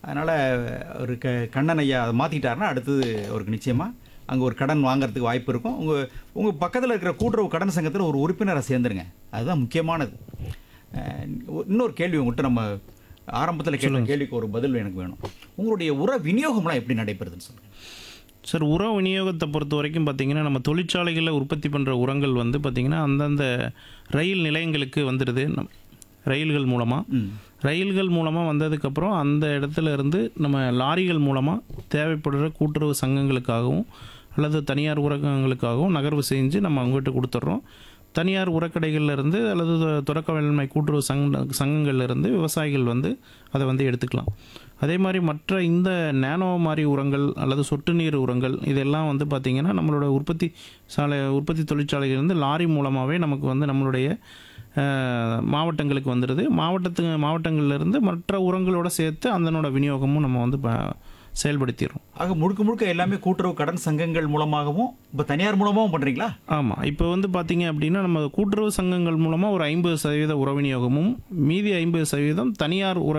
அதனால் ஒரு க கண்ணன் ஐயா அதை மாற்றிட்டாருன்னா அடுத்தது அவருக்கு நிச்சயமாக அங்கே ஒரு கடன் வாங்குறதுக்கு வாய்ப்பு இருக்கும் உங்கள் உங்கள் பக்கத்தில் இருக்கிற கூட்டுறவு கடன் சங்கத்தில் ஒரு உறுப்பினரை சேர்ந்துருங்க அதுதான் முக்கியமானது அஹ், இன்னொரு கேள்வி உங்கள்கிட்ட நம்ம ஆரம்பத்தில் கேட்ட கேள்விக்கு ஒரு பதில் எனக்கு வேணும் உங்களுடைய உர விநியோகம்லாம் எப்படி நடைபெறுதுன்னு சொல்லுங்கள் சார் உர விநியோகத்தை பொறுத்த வரைக்கும் பார்த்தீங்கன்னா நம்ம தொழிற்சாலைகளில் உற்பத்தி பண்ணுற உரங்கள் வந்து பார்த்திங்கன்னா அந்தந்த ரயில் நிலையங்களுக்கு வந்துடுது நம் ரயில்கள் மூலமாக ம் ரயில்கள் மூலமாக வந்ததுக்கப்புறம் அந்த இடத்துல இருந்து நம்ம லாரிகள் மூலமாக தேவைப்படுற கூட்டுறவு சங்கங்களுக்காகவும் அல்லது தனியார் உரகங்களுக்காகவும் நகர்வு செஞ்சு நம்ம அவங்ககிட்ட கொடுத்துட்றோம் தனியார் உரக்கடைகள்ல இருந்து அல்லது தொ- தொடக்க வேளாண்மை கூட்டுறவு சங்க சங்கங்கள்ல இருந்து விவசாயிகள் வந்து அதை வந்து எடுத்துக்கலாம் அதே மாதிரி மற்ற இந்த நேனோ மாதிரி உரங்கள் அல்லது சொட்டு நீர் உரங்கள் இதெல்லாம் வந்து பார்த்திங்கன்னா நம்மளோட உற்பத்தி சாலை உற்பத்தி தொழிற்சாலையிலேருந்து லாரி மூலமாகவே நமக்கு வந்து நம்மளுடைய அஹ், மாவட்டங்களுக்கு வந்துடுது மாவட்டத்து மாவட்டங்கள்லேருந்து மற்ற உரங்களோட சேர்த்து அதனோட விநியோகமும் நம்ம வந்து ப- செயல்படுத்திடுறோம் ஆக முழுக்க முழுக்க எல்லாமே கூட்டுறவு கடன் சங்கங்கள் மூலமாகவும் இப்போ தனியார் மூலமாகவும் பண்ணுறீங்களா ஆமாம் இப்போ வந்து பார்த்தீங்க அப்படின்னா நம்ம கூட்டுறவு சங்கங்கள் மூலமாக ஒரு ஐம்பது சதவீத உர விநியோகமும் மீதி ஐம்பது சதவீதம் தனியார் உர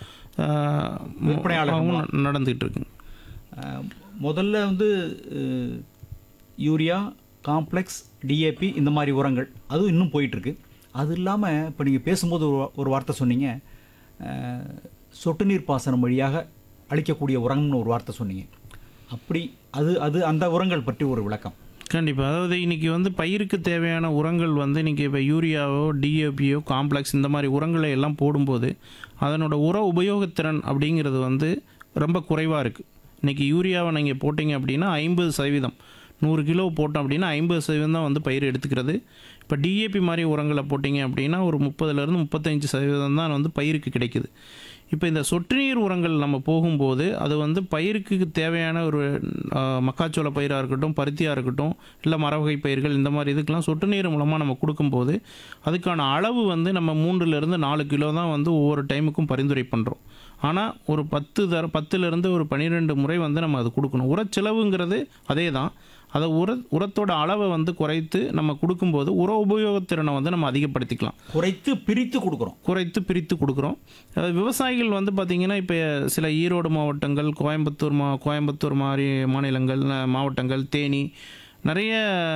அஹ், விற்பனையாளர்கள் ஆகவும் நடந்துகிட்டு இருக்குங்க அஹ், முதல்ல வந்து அஹ், யூரியா காம்ப்ளெக்ஸ் டிஏபி இந்த மாதிரி உரங்கள் அதுவும் இன்னும் போயிட்டுருக்கு அது இல்லாமல் இப்போ நீங்கள் பேசும்போது ஒரு வா- ஒரு வார்த்தை சொன்னீங்க அஹ், சொட்டு நீர் பாசனம் வழியாக அளிக்கக்கூடிய உரம்னு ஒரு வார்த்தை சொன்னீங்க அப்படி அது அது அந்த உரங்கள் பற்றி ஒரு விளக்கம் கண்டிப்பாக அதாவது இன்றைக்கி வந்து பயிருக்கு தேவையான உரங்கள் வந்து இன்றைக்கி இப்போ யூரியாவோ டிஏபியோ காம்ப்ளெக்ஸ் இந்த மாதிரி உரங்களை எல்லாம் போடும்போது அதனோட உர உபயோகத்திறன் அப்படிங்கிறது வந்து ரொம்ப குறைவாக இருக்குது இன்றைக்கி யூரியாவை நீங்கள் போட்டிங்க அப்படின்னா ஐம்பது சதவீதம் நூறு கிலோ போட்டோம் அப்படின்னா ஐம்பது சதவீதம் தான் வந்து பயிர் எடுத்துக்கிறது இப்போ டிஏபி மாதிரி உரங்களை போட்டிங்க அப்படின்னா ஒரு முப்பதுலேருந்து முப்பத்தஞ்சு சதவீதம் தான் வந்து பயிருக்கு கிடைக்குது இப்போ இந்த சொட்டு நீர் உரங்கள் நம்ம போகும்போது அது வந்து பயிருக்கு தேவையான ஒரு ஆ, மக்காச்சோள பயிராக இருக்கட்டும் பருத்தியாக இருக்கட்டும் இல்லை மரவகை பயிர்கள் இந்த மாதிரி இதுக்கெல்லாம் சொட்டு நீர் மூலமாக நம்ம கொடுக்கும்போது அதுக்கான அளவு வந்து நம்ம மூன்றுலேருந்து நாலு கிலோ தான் வந்து ஒவ்வொரு டைமுக்கும் பரிந்துரை பண்ணுறோம் ஆனால் ஒரு பத்து தர பத்துலேருந்து ஒரு பன்னிரெண்டு முறை வந்து நம்ம அது கொடுக்கணும் உரச்செலவுங்கிறது அதே தான் அதை உர உரத்தோட அளவை வந்து குறைத்து நம்ம கொடுக்கும்போது உர உபயோகத்திறனை வந்து நம்ம அதிகப்படுத்திக்கலாம் குறைத்து பிரித்து கொடுக்குறோம் குறைத்து பிரித்து கொடுக்குறோம் அதாவது விவசாயிகள் வந்து பார்த்திங்கன்னா இப்போ சில ஈரோடு மாவட்டங்கள் கோயம்புத்தூர் மா கோயம்புத்தூர் மாதிரி மாநிலங்கள் அஹ், மாவட்டங்கள் தேனி நிறைய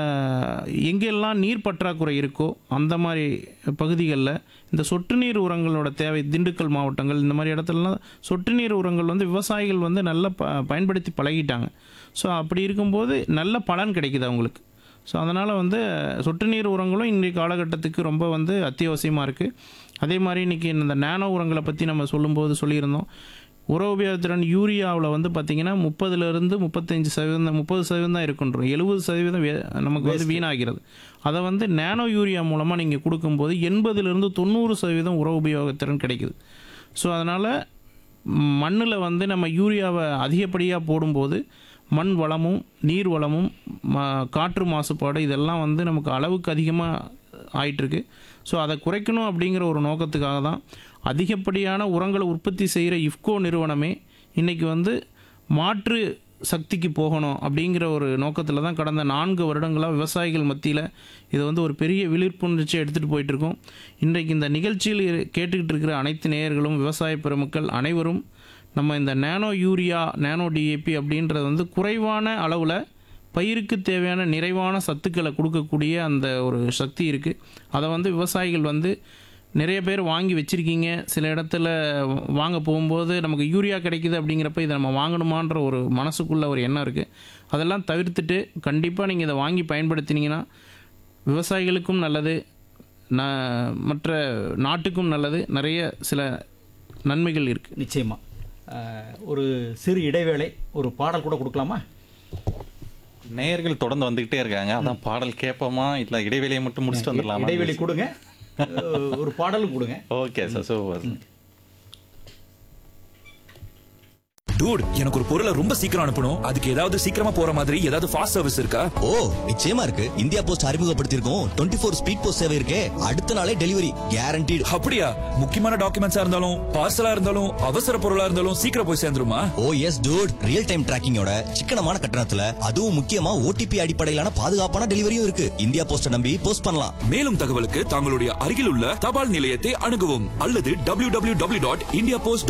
எங்கெல்லாம் நீர் பற்றாக்குறை இருக்கோ அந்த மாதிரி பகுதிகளில் இந்த சொட்டு நீர் உரங்களோட தேவை திண்டுக்கல் மாவட்டங்கள் இந்த மாதிரி இடத்துலலாம் சொட்டு நீர் உரங்கள் வந்து விவசாயிகள் வந்து நல்லா ப பயன்படுத்தி பழகிட்டாங்க ஸோ அப்படி இருக்கும்போது நல்ல பலன் கிடைக்குது அவங்களுக்கு ஸோ அதனால் வந்து சொட்டு நீர் உரங்களும் இன்றைய காலகட்டத்துக்கு ரொம்ப வந்து அத்தியாவசியமாக இருக்குது அதே மாதிரி இன்றைக்கி இந்த நானோ உரங்களை பற்றி நம்ம சொல்லும்போது சொல்லியிருந்தோம் உர உபயோகத்திறன் யூரியாவில் வந்து பார்த்திங்கன்னா முப்பதுலேருந்து முப்பத்தஞ்சு சதவீதம் முப்பது சதவீதம் தான் இருக்குன்றோம் எழுபது சதவீதம் வே- நமக்கு வந்து வீணாகிறது அதை வந்து நானோ யூரியா மூலமாக நீங்கள் கொடுக்கும்போது எண்பதுலேருந்து தொண்ணூறு சதவீதம் உர உபயோகத்திறன் கிடைக்குது ஸோ அதனால் மண்ணில் வந்து நம்ம யூரியாவை அதிகப்படியாக போடும்போது மண் வளமும் நீர் வளமும் ம- காற்று மாசுபாடு இதெல்லாம் வந்து நமக்கு அளவுக்கு அதிகமாக ஆயிட்டிருக்கு ஸோ அதை குறைக்கணும் அப்படிங்கிற ஒரு நோக்கத்துக்காக தான் அதிகப்படியான உரங்களை உற்பத்தி செய்கிற இஃப்கோ நிறுவனமே இன்றைக்கி வந்து மாற்று சக்திக்கு போகணும் அப்படிங்கிற ஒரு நோக்கத்தில் தான் கடந்த நான்கு வருடங்களாக விவசாயிகள் மத்தியில் இதை வந்து ஒரு பெரிய விழிப்புணர்ச்சியை எடுத்துகிட்டு போயிட்டுருக்கோம் இன்றைக்கு இந்த நிகழ்ச்சியில் இரு- கேட்டுக்கிட்டு இருக்கிற அனைத்து நேயர்களும் விவசாய பெருமக்கள் அனைவரும் நம்ம இந்த நேனோ யூரியா நேனோ டிஏபி அப்படின்றது வந்து குறைவான அளவில் பயிருக்கு தேவையான நிறைவான சத்துக்களை கொடுக்கக்கூடிய அந்த ஒரு சக்தி இருக்குது அதை வந்து விவசாயிகள் வந்து நிறைய பேர் வாங்கி வச்சுருக்கீங்க சில இடத்துல வாங்க போகும்போது நமக்கு யூரியா கிடைக்குது அப்படிங்கிறப்ப இதை நம்ம வாங்கணுமான்ற ஒரு மனசுக்குள்ள ஒரு எண்ணம் இருக்குது அதெல்லாம் தவிர்த்துட்டு கண்டிப்பாக நீங்கள் இதை வாங்கி பயன்படுத்தினீங்கன்னா விவசாயிகளுக்கும் நல்லது ந மற்ற நாட்டுக்கும் நல்லது நிறைய சில நன்மைகள் இருக்குது நிச்சயமா அஹ், ஒரு சிறு இடைவேளை ஒரு பாடல் கூட கொடுக்கலாமா நேயர்கள் தொடர்ந்து வந்துகிட்டே இருக்காங்க அதான் பாடல் கேட்போமா இல்ல இடைவெளியை மட்டும் முடிச்சுட்டு வந்துடலாமா இடைவெளி கொடுங்க அஹ், ஒரு பாடலும் கொடுங்க ஓகே சார் சூப்பர் டூட் எனக்கு ஒரு பொருளை ரொம்ப சீக்கிரம் அனுப்பணும் அதுக்கு ஏதாவது சீக்கிரமா போற மாதிரி ஏதாவது ஃபாஸ்ட் சர்வீஸ் இருக்கா ஓ நிச்சயமா இருக்கு இந்தியா போஸ்ட் அறிமுகப்படுத்தியிருக்கோம் டுவெண்ட்டி ஃபோர் ஸ்பீட் போஸ்ட் சேவை இருக்கே அடுத்த நாளே டெலிவரி கேரண்டீடு அப்படியா முக்கியமான டாக்குமெண்ட்ஸா இருந்தாலும் பார்சலா இருந்தாலும் அவசர பொருளா இருந்தாலும் சீக்கிரம் போய் சேர்ந்துருமா oh yes dude real time டிராக்கிங்கோட சிக்கனமான கட்டணத்துல அதுவும் முக்கியமா ஓடிபி அடிப்படையிலான பாதுகாப்பான டெலிவரியும் இருக்கு இந்தியா போஸ்ட நம்பி போஸ்ட் பண்ணலாம் மேலும் தகவலுக்கு தங்களுடைய அருகில் உள்ள தபால் நிலையத்தை அணுகவும் அல்லது www.indiapost.gov.in டாட் இந்தியா போஸ்ட்